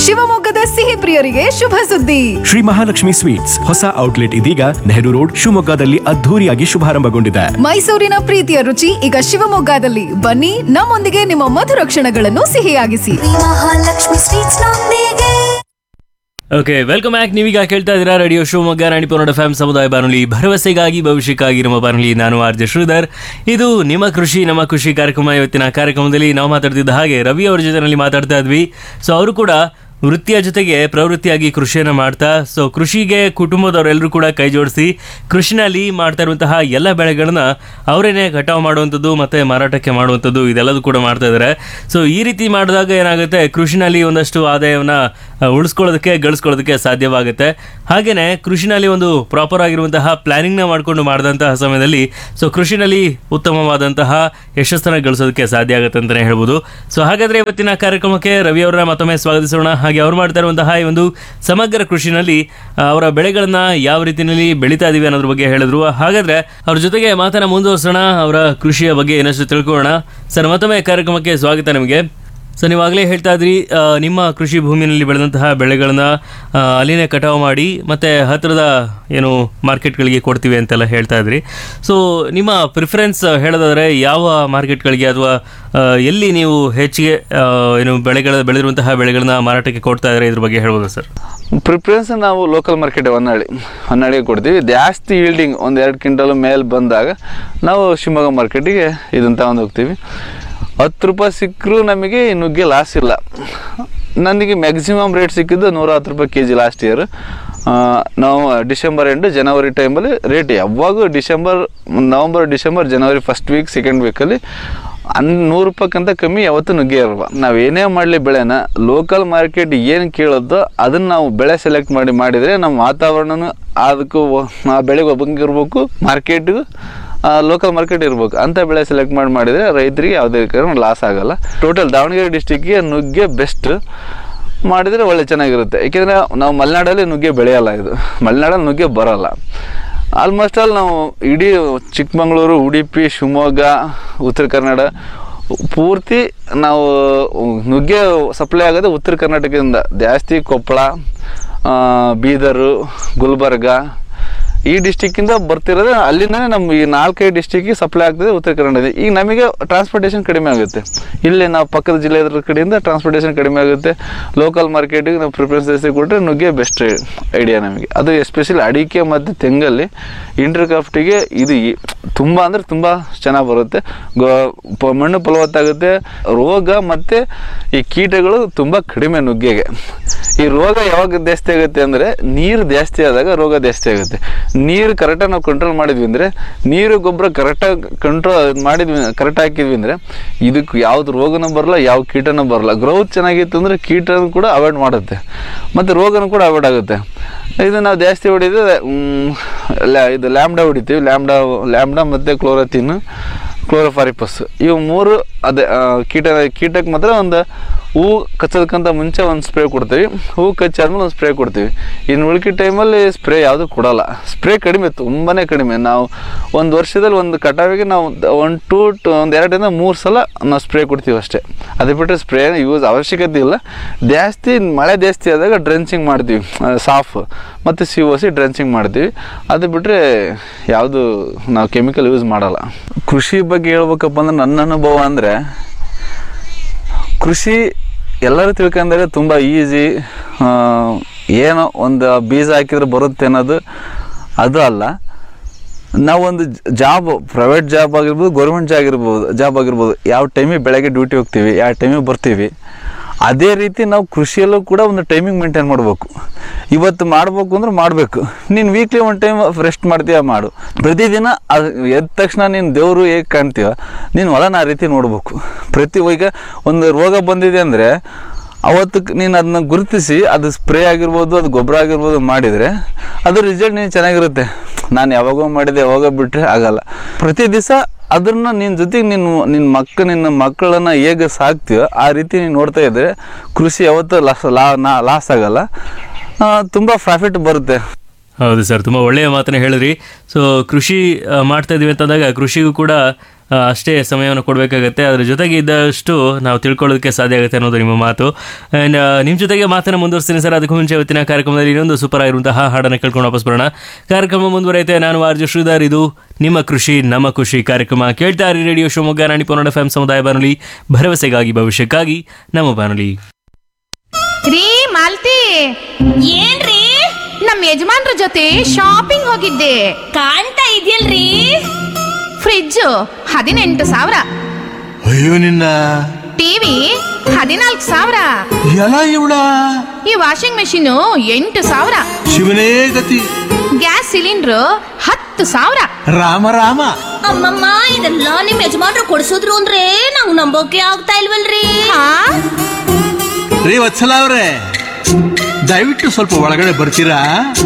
ಶಿವಮೊಗ್ಗದ ಸಿಹಿ ಪ್ರಿಯರಿಗೆ ಶುಭ ಸುದ್ದಿ ಶ್ರೀ ಮಹಾಲಕ್ಷ್ಮಿ ಸ್ವೀಟ್ಸ್ ಹೊಸ ಔಟ್ಲೆಟ್ ಇದೀಗ ನೆಹರು ರೋಡ್ ಶಿವಮೊಗ್ಗದಲ್ಲಿ ಅದ್ಧೂರಿಯಾಗಿ ಶುಭಾರಂಭಗೊಂಡಿದೆ ಮೈಸೂರಿನ ಪ್ರೀತಿಯ ರುಚಿ ಈಗ ಶಿವಮೊಗ್ಗದಲ್ಲಿ ಬನ್ನಿ ನಮ್ಮೊಂದಿಗೆ ನಿಮ್ಮ ಮಧುರ ಕ್ಷಣಗಳನ್ನು ಸಿಹಿಯಾಗಿಸಿ ಮಹಾಲಕ್ಷ್ಮಿ ಸ್ವೀಟ್ಸ್ ನೊಂದಿಗೆ ಓಕೆ ವೆಲ್ಕಮ್ ಬ್ಯಾಕ್ ನೀವೀಗ ಕೇಳ್ತಾ ಇದ್ದೀರಾ ರೇಡಿಯೋ ಶಿವಮೊಗ್ಗ ರಾಣಿಪುರ ಎಫ್ ಸಮುದಾಯ ಬಾನುಲಿ ಭರವಸೆಗಾಗಿ ಭವಿಷ್ಯಕ್ಕಾಗಿ ನಮ್ಮ ಬಾನುಲಿ ನಾನು ಆರ್ ಜೆ ಶ್ರೀಧರ್ ಇದು ನಿಮ್ಮ ಕೃಷಿ ನಮ್ಮ ಖುಷಿ ಕಾರ್ಯಕ್ರಮ ಇವತ್ತಿನ ಕಾರ್ಯಕ್ರಮದಲ್ಲಿ ನಾವು ಮಾತಾಡ್ತಿದ್ದ ಹಾಗೆ ರವಿ ಅವ್ರ ಜೊತೆನಲ್ಲಿ ಮಾತಾಡ್ತಾ ಇದ್ವಿ ಸೊ ಅವರು ಕೂಡ ವೃತ್ತಿಯ ಜೊತೆಗೆ ಪ್ರವೃತ್ತಿಯಾಗಿ ಕೃಷಿಯನ್ನು ಮಾಡ್ತಾ ಸೊ ಕೃಷಿಗೆ ಕುಟುಂಬದವರೆಲ್ಲರೂ ಕೂಡ ಕೈ ಜೋಡಿಸಿ ಕೃಷಿನಲ್ಲಿ ಮಾಡ್ತಾ ಇರುವಂತಹ ಎಲ್ಲ ಬೆಳೆಗಳನ್ನ ಅವರೇನೆ ಕಟಾವು ಮಾಡುವಂಥದ್ದು ಮತ್ತೆ ಮಾರಾಟಕ್ಕೆ ಮಾಡುವಂಥದ್ದು ಇದೆಲ್ಲದೂ ಕೂಡ ಮಾಡ್ತಾ ಇದ್ದಾರೆ ಸೊ ಈ ರೀತಿ ಮಾಡಿದಾಗ ಏನಾಗುತ್ತೆ ಕೃಷಿನಲ್ಲಿ ಒಂದಷ್ಟು ಆದಾಯವನ್ನ ಆ, ಉಳಿಸ್ಕೊಳ್ಳೋದಕ್ಕೆ ಗಳಿಸ್ಕೊಳ್ಳೋದಕ್ಕೆ ಸಾಧ್ಯವಾಗುತ್ತೆ ಹಾಗೇನೆ ಕೃಷಿನಲ್ಲಿ ಒಂದು ಪ್ರಾಪರ್ ಆಗಿರುವಂತಹ ಪ್ಲಾನಿಂಗ್ನ ಮಾಡಿಕೊಂಡು ಮಾಡಿದಂತಹ ಸಮಯದಲ್ಲಿ ಸೊ ಕೃಷಿನಲ್ಲಿ ಉತ್ತಮವಾದಂತಹ ಯಶಸ್ಸನ್ನು ಗಳಿಸೋದಕ್ಕೆ ಸಾಧ್ಯ ಆಗುತ್ತೆ ಅಂತಲೇ ಹೇಳ್ಬೋದು ಸೊ ಹಾಗಾದ್ರೆ ಇವತ್ತಿನ ಕಾರ್ಯಕ್ರಮಕ್ಕೆ ರವಿ ಅವರನ್ನ ಮತ್ತೊಮ್ಮೆ ಸ್ವಾಗತಿಸೋಣ ಹಾಗೆ ಅವ್ರು ಮಾಡ್ತಾ ಇರುವಂತಹ ಈ ಒಂದು ಸಮಗ್ರ ಕೃಷಿನಲ್ಲಿ ಆ, ಅವರ ಬೆಳೆಗಳನ್ನ ಯಾವ ರೀತಿಯಲ್ಲಿ ಬೆಳೀತಾ ಇದೀವಿ ಅನ್ನೋದ್ರ ಬಗ್ಗೆ ಹೇಳಿದ್ರು ಹಾಗಾದ್ರೆ ಅವ್ರ ಜೊತೆಗೆ ಮಾತನ್ನ ಮುಂದುವರ್ಸೋಣ ಅವರ ಕೃಷಿಯ ಬಗ್ಗೆ ಏನಷ್ಟು ತಿಳ್ಕೊಳ್ಳೋಣ ಸರ್ ಮತ್ತೊಮ್ಮೆ ಕಾರ್ಯಕ್ರಮಕ್ಕೆ ಸ್ವಾಗತ ನಿಮಗೆ ಸೊ ನೀವಾಗಲೇ ಹೇಳ್ತಾ ಇದ್ರಿ ಆ, ನಿಮ್ಮ ಕೃಷಿ ಭೂಮಿನಲ್ಲಿ ಬೆಳೆದಂತಹ ಬೆಳೆಗಳನ್ನ ಆ, ಅಲ್ಲಿನೇ ಕಟಾವು ಮಾಡಿ ಮತ್ತೆ ಹತ್ತಿರದ ಏನು ಮಾರ್ಕೆಟ್ಗಳಿಗೆ ಕೊಡ್ತೀವಿ ಅಂತೆಲ್ಲ ಹೇಳ್ತಾ ಇದ್ರಿ ಸೊ ನಿಮ್ಮ ಪ್ರಿಫರೆನ್ಸ್ ಹೇಳೋದಾದ್ರೆ ಯಾವ ಮಾರ್ಕೆಟ್ಗಳಿಗೆ ಅಥವಾ ಆ, ಎಲ್ಲಿ ನೀವು ಹೆಚ್ಚಿಗೆ ಆ, ಏನು ಬೆಳೆಗಳ ಬೆಳೆದಿರುವಂತಹ ಬೆಳೆಗಳನ್ನ ಮಾರಾಟಕ್ಕೆ ಕೊಡ್ತಾ ಇದ್ದಾರೆ ಇದ್ರ ಬಗ್ಗೆ ಹೇಳ್ಬೋದು ಸರ್ ಪ್ರಿಫರೆನ್ಸ್ ನಾವು ಲೋಕಲ್ ಮಾರ್ಕೆಟ್ ಹೊನ್ನಾಳಿ ಹೊನ್ನಾಳಿಗೆ ಕೊಡ್ತೀವಿ ಜಾಸ್ತಿ ಈಲ್ಡಿಂಗ್ ಒಂದು ಎರಡು ಕ್ವಿಂಟಲ್ ಮೇಲೆ ಬಂದಾಗ ನಾವು ಶಿವಮೊಗ್ಗ ಮಾರ್ಕೆಟಿಗೆ ಇದನ್ನು ತಗೊಂಡು ಹೋಗ್ತೀವಿ ಹತ್ತು ರೂಪಾಯಿ ಸಿಕ್ಕರೂ ನಮಗೆ ಈ ನುಗ್ಗೆ ಲಾಸ್ ಇಲ್ಲ ನನಗೆ ಮ್ಯಾಕ್ಸಿಮಮ್ ರೇಟ್ ಸಿಕ್ಕಿದ್ದು ನೂರ ಹತ್ತು ರೂಪಾಯಿ ಕೆ ಜಿ ಲಾಸ್ಟ್ ಇಯರ್ ನಾವು ಡಿಸೆಂಬರ್ ಎಂಡು ಜನವರಿ ಟೈಮಲ್ಲಿ ರೇಟ್ ಯಾವಾಗೂ December November December January first week second ವೀಕಲ್ಲಿ ಅನ್ ನೂರು ರೂಪಾಯಿಗಿಂತ ಕಮ್ಮಿ ಯಾವತ್ತೂ ನುಗ್ಗೆ ಇರಲ್ಲ ನಾವು ಏನೇ ಮಾಡಲಿ ಬೆಳೆನ ಲೋಕಲ್ ಮಾರ್ಕೆಟ್ ಏನು ಕೇಳೋದೋ ಅದನ್ನು ನಾವು ಬೆಳೆ ಸೆಲೆಕ್ಟ್ ಮಾಡಿ ಮಾಡಿದರೆ ನಮ್ಮ ವಾತಾವರಣನೂ ಅದಕ್ಕೂ ಒ- ಆ ಬೆಳೆಗೆ ಒಬ್ಬಂಗಿರ್ಬೇಕು ಮಾರ್ಕೆಟಿಗೂ ಲೋಕಲ್ ಮಾರ್ಕೆಟ್ ಇರ್ಬೇಕು ಅಂಥ ಬೆಳೆ ಸೆಲೆಕ್ಟ್ ಮಾಡಿ ಮಾಡಿದರೆ ರೈತರಿಗೆ ಯಾವುದೇ ಕಾರಣ ಲಾಸ್ ಆಗಲ್ಲ ಟೋಟಲ್ ದಾವಣಗೆರೆ ಡಿಸ್ಟಿಕ್ಗೆ ನುಗ್ಗೆ ಬೆಸ್ಟ್ ಮಾಡಿದರೆ ಒಳ್ಳೆ ಚೆನ್ನಾಗಿರುತ್ತೆ ಏಕೆಂದರೆ ನಾವು ಮಲೆನಾಡಲ್ಲಿ ನುಗ್ಗೆ ಬೆಳೆಯಲ್ಲ ಇದು ಮಲೆನಾಡಲ್ಲಿ ನುಗ್ಗೆ ಬರಲ್ಲ ಆಲ್ಮೋಸ್ಟ್ ಆಲ್ ನಾವು ಇಡೀ ಚಿಕ್ಕಮಗಳೂರು ಉಡುಪಿ ಶಿವಮೊಗ್ಗ ಉತ್ತರ ಕನ್ನಡ ಪೂರ್ತಿ ನಾವು ನುಗ್ಗೆ ಸಪ್ಲೈ ಆಗೋದು ಉತ್ತರ ಕರ್ನಾಟಕದಿಂದ ಜಾಸ್ತಿ ಕೊಪ್ಪಳ ಆ, ಬೀದರು ಗುಲ್ಬರ್ಗ ಈ ಡಿಸ್ಟಿಕ್ಕಿಂದ ಬರ್ತಿರೋದು ಅಲ್ಲಿಂದನೇ ನಮ್ಮ ಈ ನಾಲ್ಕೈದು ಡಿಸ್ಟಿಕ್ಕಿಗೆ ಸಪ್ಲೈ ಆಗ್ತದೆ ಉತ್ತರ ಕನ್ನಡ ಈಗ ನಮಗೆ ಟ್ರಾನ್ಸ್ಪೋರ್ಟೇಷನ್ ಕಡಿಮೆ ಆಗುತ್ತೆ ಇಲ್ಲಿ ನಾವು ಪಕ್ಕದ ಜಿಲ್ಲೆ ಇದ್ರ ಕಡೆಯಿಂದ ಟ್ರಾನ್ಸ್ಪೋರ್ಟೇಷನ್ ಕಡಿಮೆ ಆಗುತ್ತೆ ಲೋಕಲ್ ಮಾರ್ಕೆಟಿಗೆ ನಾವು ಪ್ರಿಫರೆನ್ಸ್ ಜಾಸ್ತಿ ಕೊಟ್ಟರೆ ನುಗ್ಗೆ ಬೆಸ್ಟ್ ಐಡಿಯಾ ನಮಗೆ ಅದು ಎಸ್ಪೆಷಲಿ ಅಡಿಕೆ ಮತ್ತು ತೆಂಗಲ್ಲಿ ಇಂಟರ್ಕ್ರಾಫ್ಟಿಗೆ ಇದು ಈ- ತುಂಬ ಅಂದರೆ ತುಂಬ ಚೆನ್ನಾಗಿ ಬರುತ್ತೆ ಗೋ ಪ- ಮಣ್ಣು ಫಲವತ್ತಾಗುತ್ತೆ ರೋಗ ಮತ್ತು ಈ ಕೀಟಗಳು ತುಂಬ ಕಡಿಮೆ ನುಗ್ಗೆಗೆ ಈ ರೋಗ ಯಾವಾಗ ಜಾಸ್ತಿ ಆಗುತ್ತೆ ಅಂದರೆ ನೀರು ಜಾಸ್ತಿ ಆದಾಗ ರೋಗ ಜಾಸ್ತಿ ಆಗುತ್ತೆ ನೀರು ಕರೆಕ್ಟಾಗಿ ನಾವು ಕಂಟ್ರೋಲ್ ಮಾಡಿದ್ವಿ ಅಂದರೆ ನೀರು ಗೊಬ್ಬರ ಕರೆಕ್ಟಾಗಿ ಕಂಟ್ರೋಲ್ ಮಾಡಿದ್ವಿ ಕರೆಕ್ಟ್ ಹಾಕಿದ್ವಿ ಅಂದರೆ ಇದಕ್ಕೆ ಯಾವ್ದು ರೋಗನೂ ಬರಲ್ಲ ಯಾವ ಕೀಟನೂ ಬರಲ್ಲ ಗ್ರೋತ್ ಚೆನ್ನಾಗಿತ್ತು ಅಂದರೆ ಕೀಟನೂ ಕೂಡ ಅವಾಯ್ಡ್ ಮಾಡುತ್ತೆ ಮತ್ತು ರೋಗನೂ ಕೂಡ ಅವಾಯ್ಡ್ ಆಗುತ್ತೆ ಇದು ನಾವು ಜಾಸ್ತಿ ಹೊಡಿದ್ರೆ ಮ್, ಲ್ಯಾ- ಇದು ಲ್ಯಾಂಬ್ಡಾ ಹೊಡಿತೀವಿ ಲ್ಯಾಂಬ್ಡಾ ಲ್ಯಾಂಬ್ಡಾ ಮತ್ತು ಕ್ಲೋರತಿನ್ ಕ್ಲೋರೋಫಾರಿಪಸ್ ಇವು ಮೂರು ಅದೇ ಆ, ಕೀಟ ಕೀಟಕ್ಕೆ ಮಾತ್ರ ಒಂದು ಹೂವು ಕಚ್ಚೋದಕ್ಕಿಂತ ಮುಂಚೆ ಒಂದು ಸ್ಪ್ರೇ ಕೊಡ್ತೀವಿ ಹೂವು ಕಚ್ಚಾದ್ಮೇಲೆ ಒಂದು ಸ್ಪ್ರೇ ಕೊಡ್ತೀವಿ ಇನ್ನು ಉಳ್ಕಿದ ಟೈಮಲ್ಲಿ ಸ್ಪ್ರೇ ಯಾವುದು ಕೊಡಲ್ಲ ಸ್ಪ್ರೇ ಕಡಿಮೆ ತುಂಬಾ ಕಡಿಮೆ ನಾವು ಒಂದು ವರ್ಷದಲ್ಲಿ ಒಂದು ಕಟಾವಿಗೆ ನಾವು ಒಂದು ಟೂ ಟು ಒಂದು ಎರಡರಿಂದ ಮೂರು ಸಲ ನಾವು ಸ್ಪ್ರೇ ಕೊಡ್ತೀವಿ ಅಷ್ಟೇ ಅದು ಬಿಟ್ಟರೆ ಸ್ಪ್ರೇ ಯೂಸ್ ಅವಶ್ಯಕತೆ ಇಲ್ಲ ಜಾಸ್ತಿ ಮಳೆ ಜಾಸ್ತಿ ಆದಾಗ ಡ್ರೆಂಚಿಂಗ್ ಮಾಡ್ತೀವಿ ಸಾಫ್ ಮತ್ತು ಸಿ ಒ ಸಿ ಡ್ರೆಂಚಿಂಗ್ ಮಾಡ್ತೀವಿ ಅದು ಬಿಟ್ಟರೆ ಯಾವುದು ನಾವು ಕೆಮಿಕಲ್ ಯೂಸ್ ಮಾಡಲ್ಲ ಕೃಷಿ ಬಗ್ಗೆ ಹೇಳ್ಬೇಕಪ್ಪ ಅಂದ್ರೆ ನನ್ನ ಅನುಭವ ಅಂದರೆ ಕೃಷಿ ಎಲ್ಲರೂ ತಿಳ್ಕೊಂಡಾರೆ ತುಂಬ ಈಸಿ ಏನೋ ಒಂದು ಬೀಜ ಹಾಕಿದ್ರೆ ಬರುತ್ತೆ ಅನ್ನೋದು ಅದು ಅಲ್ಲ ನಾವೊಂದು ಜಾಬ್ ಪ್ರೈವೇಟ್ ಜಾಬ್ ಆಗಿರ್ಬೋದು ಗೌರ್ಮೆಂಟ್ ಜಾಬ್ ಆಗಿರ್ಬೋದು ಜಾಬ್ ಆಗಿರ್ಬೋದು ಯಾವ ಟೈಮಿಗೆ ಬೆಳಗ್ಗೆ ಡ್ಯೂಟಿ ಹೋಗ್ತೀವಿ ಯಾವ ಟೈಮಿಗೆ ಬರ್ತೀವಿ ಅದೇ ರೀತಿ ನಾವು ಕೃಷಿಯಲ್ಲೂ ಕೂಡ ಒಂದು ಟೈಮಿಂಗ್ ಮೇಂಟೈನ್ ಮಾಡಬೇಕು ಇವತ್ತು ಮಾಡಬೇಕು ಅಂದ್ರೆ ಮಾಡಬೇಕು ನೀನು ವೀಕ್ಲಿ ಒಂದು ಟೈಮ್ ರೆಸ್ಟ್ ಮಾಡ್ತೀಯ ಮಾಡು ಪ್ರತಿದಿನ ಅದು ಎದ್ದ ತಕ್ಷಣ ನೀನು ದೇವರು ಹೇಗೆ ಕಾಣ್ತೀವ ನೀನು ಹೊಲನ ಆ ರೀತಿ ನೋಡ್ಬೇಕು ಪ್ರತಿ ಈಗ ಒಂದು ರೋಗ ಬಂದಿದೆ ಅಂದರೆ ಅವತ್ತು ನೀನು ಅದನ್ನ ಗುರುತಿಸಿ ಅದು ಸ್ಪ್ರೇ ಆಗಿರ್ಬೋದು ಅದು ಗೊಬ್ಬರ ಆಗಿರ್ಬೋದು ಮಾಡಿದರೆ ಅದು ರಿಸಲ್ಟ್ ನೀನು ಚೆನ್ನಾಗಿರುತ್ತೆ ನಾನು ಯಾವಾಗೋ ಮಾಡಿದೆ ಯಾವಾಗ ಬಿಟ್ಟರೆ ಆಗಲ್ಲ ಪ್ರತಿ ದಿವಸ ಅದನ್ನ ನಿನ್ನ ಜೊತೆಗೆ ನಿನ್ನ ನಿನ್ನ ಮಕ್ಕ ನಿನ್ನ ಮಕ್ಕಳನ್ನು ಹೇಗೆ ಸಾಕ್ತೀಯೋ ಆ ರೀತಿ ನೀನು ನೋಡ್ತಾ ಇದ್ದರೆ ಕೃಷಿ ಯಾವತ್ತೂ ಲಾಸ್ ಲಾ ನಾ ಲಾಸ್ ಆಗಲ್ಲ ತುಂಬ ಪ್ರಾಫಿಟ್ ಬರುತ್ತೆ ಹೌದು ಸರ್ ತುಂಬ ಒಳ್ಳೆಯ ಮಾತನ್ನ ಹೇಳಿದ್ರಿ ಸೊ ಕೃಷಿ ಆ, ಮಾಡ್ತಾ ಇದೀವಿ ಅಂತಂದಾಗ ಕೃಷಿಗೂ ಕೂಡ ಆ, ಅಷ್ಟೇ ಸಮಯವನ್ನು ಕೊಡಬೇಕಾಗತ್ತೆ ಅದ್ರ ಜೊತೆಗೆ ಇದ್ದಷ್ಟು ನಾವು ತಿಳ್ಕೊಳ್ಳೋದಕ್ಕೆ ಸಾಧ್ಯ ಆಗುತ್ತೆ ಅನ್ನೋದು ನಿಮ್ಮ ಮಾತು ಆ್ಯಂಡ್ ನಿಮ್ಮ ಜೊತೆಗೆ ಮಾತನ್ನು ಮುಂದುವರಿಸ್ತೀನಿ ಸರ್ ಅದಕ್ಕೂ ಮುಂಚೆ ಇವತ್ತಿನ ಕಾರ್ಯಕ್ರಮದಲ್ಲಿ ಇನ್ನೊಂದು ಸೂಪರ್ ಆಗಿರುವಂತಹ ಹಾಡನ್ನು ಕೇಳ್ಕೊಂಡು ವಾಪಸ್ ಬರೋಣ ಕಾರ್ಯಕ್ರಮ ಮುಂದುವರೆಯುತ್ತೆ ನಾನು ಆರ್ಜು ಶ್ರೀಧರ್ ಇದು ನಿಮ್ಮ ಕೃಷಿ ನಮ್ಮ ಖುಷಿ ಕಾರ್ಯಕ್ರಮ ಕೇಳ್ತಾ ಇರಿ ರೇಡಿಯೋ ಶಿವಮೊಗ್ಗ ರಾಣಿ ಪೊನ್ನಡ ಎಫ್ ಸಮುದಾಯ ಬಾನುಲಿ ಭರವಸೆಗಾಗಿ ಭವಿಷ್ಯಕ್ಕಾಗಿ ನಮ್ಮ ಬಾನುಲಿ ರೀ ಮಾಲ್ತಿ ಏನ್ರಿ ನಮ್ ಯಜಮಾನ್ರ ಜೊತೆ ಶಾಪಿಂಗ್ ಹೋಗಿದ್ದೆ ಕಾಣ್ತಾ ಇದೆಯಲ್ರಿ ಫ್ರಿಡ್ಜ್ ಹದಿನೆಂಟು ಸಾವಿರ ಅಯ್ಯೋ ನಿನ್ನ ಟಿವಿ ಹದಿನಾಲ್ಕು ಸಾವಿರ ಎಲ್ಲ ಇವಳ ಈ ವಾಷಿಂಗ್ ಮೆಷಿನ್ ಎಂಟು ಸಾವಿರ ಶಿವನೇ ಗತಿ ಗ್ಯಾಸ್ ಸಿಲಿಂಡ್ರು ಹತ್ತು ಸಾವಿರ ರಾಮ ರಾಮ ಅಮ್ಮಮ್ಮ ಇದೆಲ್ಲ ನಿಮ್ ಯಜಮಾನ್ರು ಕೊಡ್ಸಿದ್ರು ಅಂದ್ರೆ ನಂಗ್ ನಂಬೋಕೆ ಆಗ್ತಾ ಇಲ್ವಲ್ರಿ ಹಾ ರೀ ವತ್ಸಲ ಅವ್ರೆ ದಯವಿಟ್ಟು ಸ್ವಲ್ಪ ಒಳಗಡೆ ಬರ್ತೀರಾ